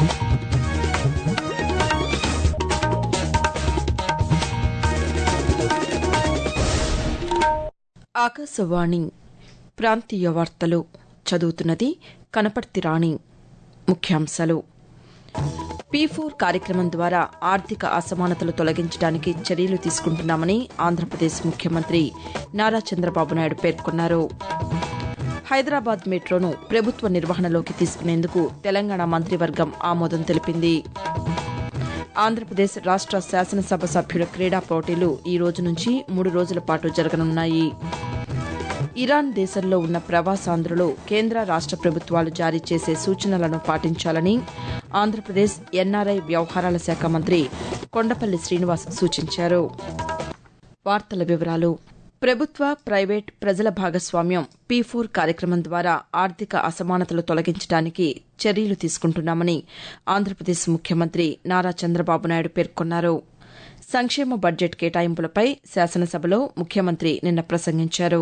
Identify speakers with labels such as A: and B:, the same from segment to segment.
A: ఆకాశవాణి ప్రాంతీయ వార్తలు చదువుతున్నది కనపర్తి రాణి ముఖ్యాంశాలు పీ ఫోర్ కార్యక్రమం ద్వారా ఆర్థిక అసమానతలు తొలగించడానికి చర్యలు తీసుకుంటున్నామని ఆంధ్రప్రదేశ్ ముఖ్యమంత్రి నారా చంద్రబాబు నాయుడు పేర్కొన్నారు హైదరాబాద్ మెట్రోను ప్రభుత్వ నిర్వహణలోకి తీసుకునేందుకు తెలంగాణ మంత్రివర్గం ఆమోదం తెలిపింది ఆంధ్రప్రదేశ్ రాష్ట శాసనసభ సభ్యుల క్రీడా పోటీలు ఈ రోజు నుంచి మూడు రోజుల పాటు జరగనున్నాయి ఇరాన్ దేశంలో ఉన్న ప్రవాసాంధ్రులు కేంద్ర రాష్ట ప్రభుత్వాలు జారీ చేసే సూచనలను పాటించాలని ఆంధ్రప్రదేశ్ ఎన్ఆర్ఐ వ్యవహారాల శాఖ మంత్రి కొండపల్లి శ్రీనివాస్ సూచించారు వార్తల వివరాలు ప్రభుత్వ ప్రైవేట్ ప్రజల భాగస్వామ్యం పీ ఫోర్ కార్యక్రమం ద్వారా ఆర్థిక అసమానతలు తొలగించడానికి చర్యలు తీసుకుంటున్నామని ఆంధ్రప్రదేశ్ ముఖ్యమంత్రి నారా చంద్రబాబు నాయుడు పేర్కొన్నారు సంక్షేమ బడ్జెట్ కేటాయింపులపై శాసనసభలో ముఖ్యమంత్రి నిన్న ప్రసంగించారు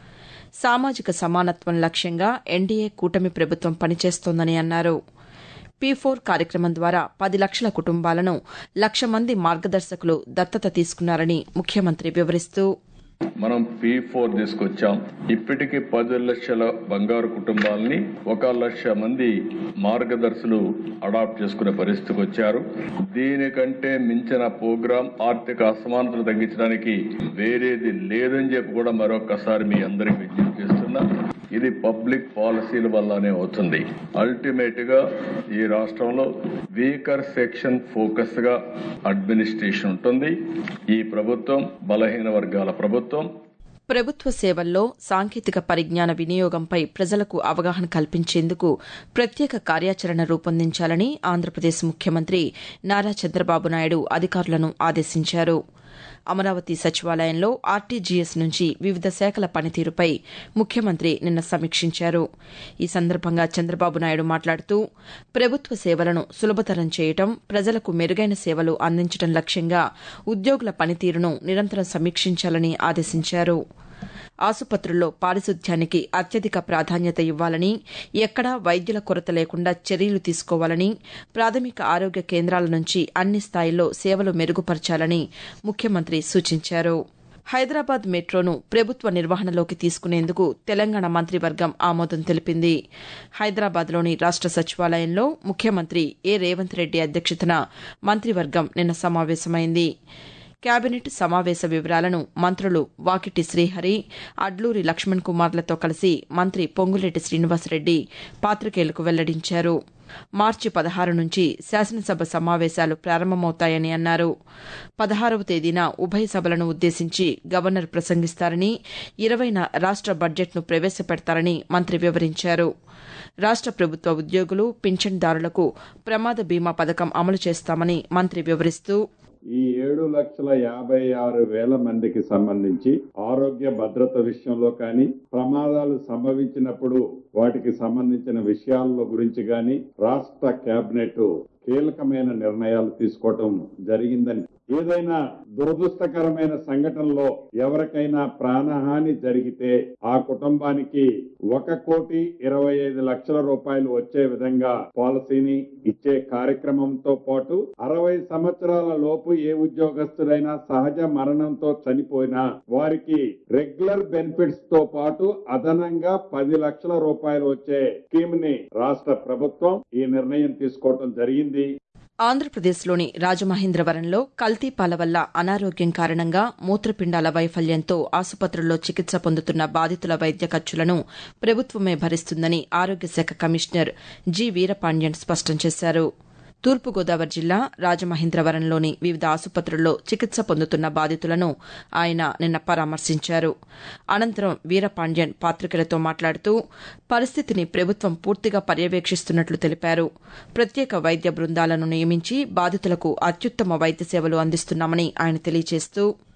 A: సామాజిక సమానత్వం లక్ష్యంగా ఎన్డీఏ కూటమి ప్రభుత్వం పనిచేస్తోందని అన్నారు పీ ఫోర్ కార్యక్రమం ద్వారా పది లక్షల కుటుంబాలను లక్ష మంది మార్గదర్శకులు దత్తత తీసుకున్నారని ముఖ్యమంత్రి వివరిస్తూ
B: మనం పీ ఫోర్ తీసుకొచ్చాం ఇప్పటికి పది లక్షల బంగారు కుటుంబాలని ఒక లక్ష మంది మార్గదర్శులు అడాప్ట్ చేసుకునే పరిస్థితికి వచ్చారు దీనికంటే మించిన ప్రోగ్రాం ఆర్థిక అసమానతలు తగ్గించడానికి వేరేది లేదని చెప్పి కూడా మరొకసారి మీ అందరికి విజ్ఞప్తి చేస్తున్నా ఇది పబ్లిక్ పాలసీల వల్లనే అవుతుంది అల్టిమేట్ గా ఈ రాష్ట్రంలో వీకర్ సెక్షన్ ఫోకస్ గా అడ్మినిస్ట్రేషన్ ఉంటుంది ఈ ప్రభుత్వం బలహీన వర్గాల ప్రభుత్వం
A: ప్రభుత్వ సేవల్లో సాంకేతిక పరిజ్ఞాన వినియోగంపై ప్రజలకు అవగాహన కల్పించేందుకు ప్రత్యేక కార్యాచరణ రూపొందించాలని ఆంధ్రప్రదేశ్ ముఖ్యమంత్రి నారా చంద్రబాబు నాయుడు అధికారులను ఆదేశించారు అమరావతి సచివాలయంలో ఆర్టీజీఎస్ నుంచి వివిధ శాఖల పనితీరుపై ముఖ్యమంత్రి నిన్న సమీక్షించారు ఈ సందర్భంగా చంద్రబాబు నాయుడు మాట్లాడుతూ ప్రభుత్వ సేవలను సులభతరం చేయటం ప్రజలకు మెరుగైన సేవలు అందించడం లక్ష్యంగా ఉద్యోగుల పనితీరును నిరంతరం సమీక్షించాలని ఆదేశించారు ఆసుపత్రుల్లో పారిశుద్ధ్యానికి అత్యధిక ప్రాధాన్యత ఇవ్వాలని ఎక్కడా వైద్యుల కొరత లేకుండా చర్యలు తీసుకోవాలని ప్రాథమిక ఆరోగ్య కేంద్రాల నుంచి అన్ని స్థాయిల్లో సేవలు మెరుగుపరచాలని ముఖ్యమంత్రి సూచించారు హైదరాబాద్ మెట్రోను ప్రభుత్వ నిర్వహణలోకి తీసుకునేందుకు తెలంగాణ మంత్రివర్గం ఆమోదం తెలిపింది హైదరాబాద్లోని రాష్ట సచివాలయంలో ముఖ్యమంత్రి ఏ రేవంత్ రెడ్డి అధ్యక్షతన మంత్రివర్గం నిన్న సమావేశమైంది కేబినెట్ సమావేశ వివరాలను మంత్రులు వాకిటి శ్రీహరి అడ్లూరి లక్ష్మణ్ కుమార్లతో కలిసి మంత్రి పొంగులేటి శ్రీనివాసరెడ్డి పాతికేయులకు వెల్లడించారు మార్చి పదహారు నుంచి శాసనసభ సమావేశాలు ప్రారంభమవుతాయని అన్నారు పదహారవ తేదీన ఉభయ సభలను ఉద్దేశించి గవర్నర్ ప్రసంగిస్తారని ఇరవైన రాష్ట బడ్జెట్ను ప్రవేశపెడతారని మంత్రి వివరించారు రాష్ట ప్రభుత్వ ఉద్యోగులు పింఛన్దారులకు ప్రమాద బీమా పథకం అమలు చేస్తామని మంత్రి వివరిస్తూ
C: ఈ ఏడు లక్షల యాభై ఆరు వేల మందికి సంబంధించి ఆరోగ్య భద్రత విషయంలో కానీ ప్రమాదాలు సంభవించినప్పుడు వాటికి సంబంధించిన విషయాల గురించి కానీ రాష్ట్ర కేబినెట్ కీలకమైన నిర్ణయాలు తీసుకోవటం జరిగిందని ఏదైనా దురదృష్టకరమైన సంఘటనలో ఎవరికైనా ప్రాణహాని జరిగితే ఆ కుటుంబానికి ఒక కోటి ఇరవై ఐదు లక్షల రూపాయలు వచ్చే విధంగా పాలసీని ఇచ్చే కార్యక్రమంతో పాటు అరవై సంవత్సరాల లోపు ఏ ఉద్యోగస్తుడైనా సహజ మరణంతో చనిపోయినా వారికి రెగ్యులర్ బెనిఫిట్స్ తో పాటు అదనంగా పది లక్షల రూపాయలు వచ్చే స్కీమ్ ని రాష్ట్ర ప్రభుత్వం ఈ నిర్ణయం తీసుకోవడం జరిగింది
A: ఆంధ్రప్రదేశ్లోని రాజమహేంద్రవరంలో కల్తీ పాల వల్ల అనారోగ్యం కారణంగా మూత్రపిండాల వైఫల్యంతో ఆసుపత్రుల్లో చికిత్స పొందుతున్న బాధితుల వైద్య ఖర్చులను ప్రభుత్వమే భరిస్తుందని ఆరోగ్య శాఖ కమిషనర్ జి వీరపాండ్యన్ స్పష్టం చేశారు తూర్పుగోదావరి జిల్లా రాజమహేంద్రవరంలోని వివిధ ఆసుపత్రుల్లో చికిత్స పొందుతున్న బాధితులను ఆయన నిన్న పరామర్శించారు అనంతరం వీరపాండ్యన్ పాతికేయులతో మాట్లాడుతూ పరిస్థితిని ప్రభుత్వం పూర్తిగా పర్యవేక్షిస్తున్నట్లు తెలిపారు ప్రత్యేక వైద్య బృందాలను నియమించి బాధితులకు అత్యుత్తమ వైద్య సేవలు అందిస్తున్నామని ఆయన తెలియజేస్తూ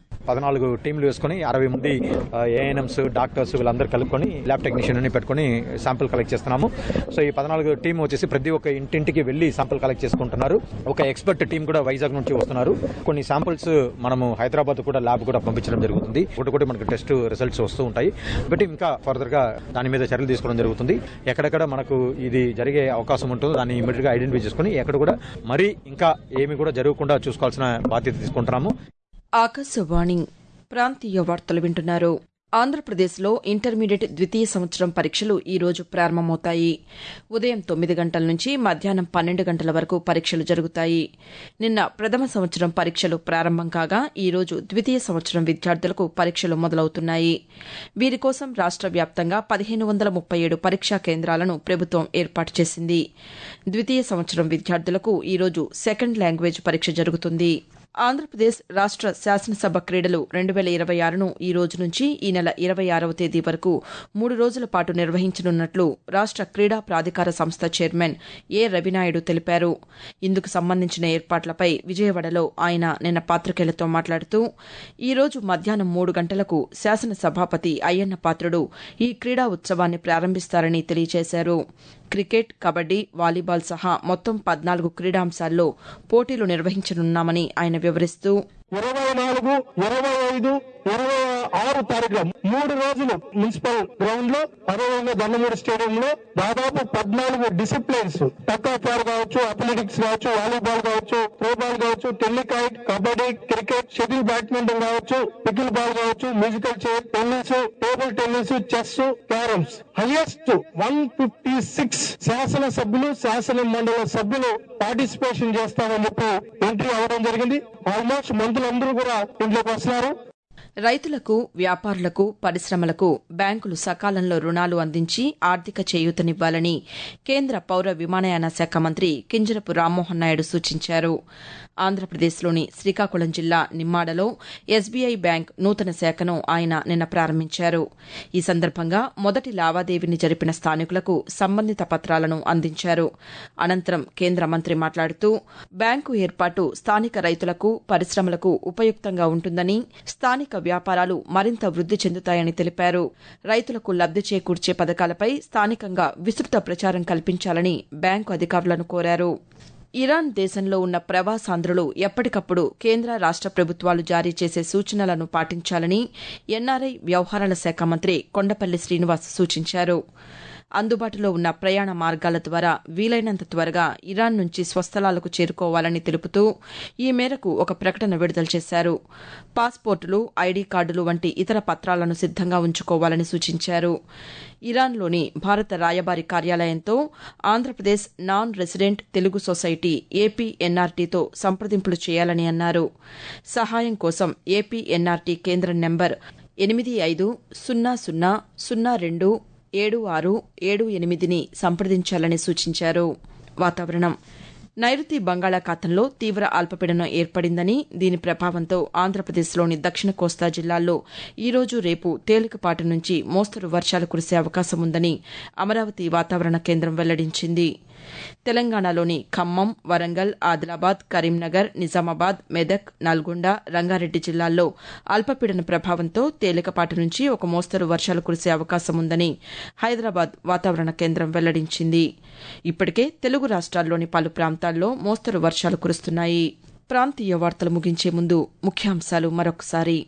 D: పద్నాలుగు టీంలు వేసుకుని అరవై మంది ఏఎన్ఎంస్ డాక్టర్స్ వీళ్ళందరూ కలుపుకొని ల్యాబ్ టెక్నీషియన్ అని పెట్టుకుని శాంపుల్ కలెక్ట్ చేస్తున్నాము సో ఈ పద్నాలుగు టీం వచ్చేసి ప్రతి ఒక్క ఇంటింటికి వెళ్లి శాంపుల్ కలెక్ట్ చేసుకుంటున్నారు ఒక ఎక్స్పర్ట్ టీం కూడా వైజాగ్ నుంచి వస్తున్నారు కొన్ని శాంపుల్స్ మనము హైదరాబాద్ కూడా ల్యాబ్ కూడా పంపించడం జరుగుతుంది ఒకటి కూడా మనకి టెస్ట్ రిజల్ట్స్ వస్తూ ఉంటాయి బట్ ఇంకా ఫర్దర్ గా దాని మీద చర్యలు తీసుకోవడం జరుగుతుంది ఎక్కడెక్కడ మనకు ఇది జరిగే అవకాశం ఉంటుందో దాన్ని ఇమీడియట్ గా ఐడెంటిఫై చేసుకుని ఎక్కడ కూడా మరీ ఇంకా ఏమి కూడా జరగకుండా చూసుకోవాల్సిన బాధ్యత తీసుకుంటున్నాము
A: ఆకాశవాణి ప్రాంతీయ వార్తలు వింటున్నారు ఆంధ్రప్రదేశ్లో ఇంటర్మీడియట్ ద్వితీయ సంవత్సరం పరీక్షలు ఈ రోజు ప్రారంభమవుతాయి ఉదయం తొమ్మిది గంటల నుంచి మధ్యాహ్నం పన్నెండు గంటల వరకు పరీక్షలు జరుగుతాయి నిన్న ప్రథమ సంవత్సరం పరీక్షలు ప్రారంభం కాగా ఈ రోజు ద్వితీయ సంవత్సరం విద్యార్థులకు పరీక్షలు మొదలవుతున్నాయి వీరి కోసం రాష్ట వ్యాప్తంగా పదిహేను వందల ముప్పై ఏడు పరీక్షా కేంద్రాలను ప్రభుత్వం ఏర్పాటు చేసింది ద్వితీయ సంవత్సరం విద్యార్థులకు ఈ రోజు సెకండ్ లాంగ్వేజ్ పరీక్ష జరుగుతుంది ఆంధ్రప్రదేశ్ రాష్ట శాసనసభ క్రీడలు రెండు వేల ఇరవై ఆరును ఈ రోజు నుంచి ఈ నెల ఇరవై ఆరవ తేదీ వరకు మూడు రోజుల పాటు నిర్వహించనున్నట్లు రాష్ట క్రీడా ప్రాధికార సంస్థ చైర్మన్ ఏ రవినాయుడు తెలిపారు ఇందుకు సంబంధించిన ఏర్పాట్లపై విజయవాడలో ఆయన నిన్న పాతికేయులతో మాట్లాడుతూ ఈ రోజు మధ్యాహ్నం మూడు గంటలకు శాసనసభాపతి అయ్యన్న పాత్రుడు ఈ క్రీడా ఉత్సవాన్ని ప్రారంభిస్తారని తెలియజేశారు క్రికెట్ కబడ్డీ వాలీబాల్ సహా మొత్తం పద్నాలుగు క్రీడాంశాల్లో పోటీలు నిర్వహించనున్నామని ఆయన వివరిస్తూ
E: ఇరవై నాలుగు ఇరవై ఐదు ఇరవై ఆరు తారీఖుల మూడు రోజులు మున్సిపల్ గ్రౌండ్ లో అదేవిధంగా దండమూడి స్టేడియం లో దాదాపు పద్నాలుగు డిసిప్లిన్స్ టక్ ఆఫ్ వార్ కావచ్చు అథ్లెటిక్స్ కావచ్చు వాలీబాల్ కావచ్చు త్రోబాల్ కావచ్చు tennikoit kabaddi cricket shuttle badminton కావచ్చు పికిల్ బాల్ కావచ్చు musical chair tennis table tennis chess carroms highest one fifty six శాసన సభ్యులు శాసన మండలి సభ్యులు పార్టిసిపేషన్ చేస్తామని చెప్పి ఎంట్రీ అవ్వడం జరిగింది ఆల్మోస్ట్ మంత్రులందరూ కూడా ఇంట్లోకి వస్తున్నారు
A: రైతులకు వ్యాపారులకు పరిశ్రమలకు బ్యాంకులు సకాలంలో రుణాలు అందించి ఆర్థిక చేయూతనివ్వాలని కేంద్ర పౌర విమానయాన శాఖ మంత్రి కింజరపు రామ్మోహన్ నాయుడు సూచించారు ఆంధ్రప్రదేశ్లోని శ్రీకాకుళం జిల్లా నిమ్మాడలో ఎస్బీఐ బ్యాంక్ నూతన శాఖను ఆయన నిన్న ప్రారంభించారు ఈ సందర్భంగా మొదటి లావాదేవీని జరిపిన స్థానికులకు సంబంధిత పత్రాలను అందించారు అనంతరం కేంద్ర మంత్రి మాట్లాడుతూ బ్యాంకు ఏర్పాటు స్థానిక రైతులకు పరిశ్రమలకు ఉపయుక్తంగా ఉంటుందని స్థానిక వ్యాపారాలు మరింత వృద్ది చెందుతాయని తెలిపారు రైతులకు లబ్ది చేకూర్చే పథకాలపై స్థానికంగా విస్తృత ప్రచారం కల్పించాలని బ్యాంకు అధికారులను కోరారు ఇరాన్ దేశంలో ఉన్న ప్రవాసాంధ్రులు ఎప్పటికప్పుడు కేంద్ర రాష్ట ప్రభుత్వాలు జారీ చేసే సూచనలను పాటించాలని ఎన్ఆర్ఐ వ్యవహారాల శాఖ మంత్రి కొండపల్లి శ్రీనివాస్ సూచించారు అందుబాటులో ఉన్న ప్రయాణ మార్గాల ద్వారా వీలైనంత త్వరగా ఇరాన్ నుంచి స్వస్థలాలకు చేరుకోవాలని తెలుపుతూ ఈ మేరకు ఒక ప్రకటన విడుదల చేశారు పాస్పోర్టులు ఐడీ కార్డులు వంటి ఇతర పత్రాలను సిద్దంగా ఉంచుకోవాలని సూచించారు ఇరాన్లోని భారత రాయబారి కార్యాలయంతో Andhra Pradesh non resident Telugu society AP ఎన్ఆర్టీతో సంప్రదింపులు చేయాలని అన్నారు సహాయం కోసం ఏపీ ఎన్ఆర్టీ కేంద్రం నెంబర్ ఎనిమిది ఐదు సున్నా సున్నా సున్నా రెండు ఏడు ఆరు ఏడు ఎనిమిదిని సంప్రదించాలని సూచించారు వాతావరణం నైరుతి బంగాళాఖాతంలో తీవ్ర అల్పపీడనం ఏర్పడిందని దీని ప్రభావంతో ఆంధ్రప్రదేశ్లోని దక్షిణ కోస్తా జిల్లాల్లో ఈ రోజు రేపు తేలికపాటి నుంచి మోస్తరు వర్షాలు కురిసే అవకాశం ఉందని అమరావతి వాతావరణ కేంద్రం వెల్లడించింది తెలంగాణలోని ఖమ్మం వరంగల్ ఆదిలాబాద్ కరీంనగర్ నిజామాబాద్ మెదక్ నల్గొండ రంగారెడ్డి జిల్లాల్లో అల్పపీడన ప్రభావంతో తేలికపాటి నుంచి ఒక మోస్తరు వర్షాలు కురిసే అవకాశం ఉందని హైదరాబాద్ వాతావరణ కేంద్రం వెల్లడించింది ఇప్పటికే తెలుగు రాష్ట్రాల్లోని పలు ప్రాంతాల్లో మోస్తరు వర్షాలు కురుస్తున్నాయి ప్రాంతీయ వార్తలు ముగించే ముందు ముఖ్యాంశాలు మరొకసారి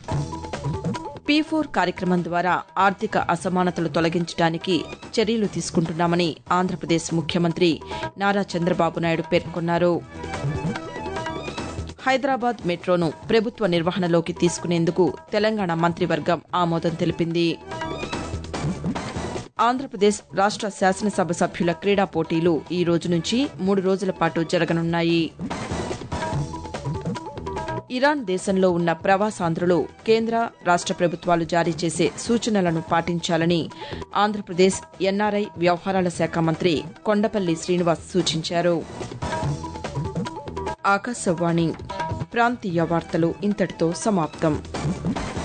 A: పీ ఫోర్ కార్యక్రమం ద్వారా ఆర్థిక అసమానతలు తొలగించడానికి చర్యలు తీసుకుంటున్నామని ఆంధ్రప్రదేశ్ ముఖ్యమంత్రి నారా చంద్రబాబు నాయుడు పేర్కొన్నారు హైదరాబాద్ మెట్రోను ప్రభుత్వ నిర్వహణలోకి తీసుకునేందుకు తెలంగాణ మంత్రివర్గం ఆమోదం తెలిపింది ఆంధ్రప్రదేశ్ రాష్ట శాసనసభ సభ్యుల క్రీడా పోటీలు ఈ రోజు నుంచి మూడు రోజుల పాటు జరగనున్నాయి ఇరాన్ దేశంలో ఉన్న ప్రవాసాంధ్రులు కేంద్ర రాష్ట ప్రభుత్వాలు జారీ చేసే సూచనలను పాటించాలని ఆంధ్రప్రదేశ్ ఎన్ఆర్ఐ వ్యవహారాల శాఖ మంత్రి కొండపల్లి శ్రీనివాస్ సూచించారు ఆకాశవాణి ప్రాంతీయ వార్తలు ఇంతటితో సమాప్తం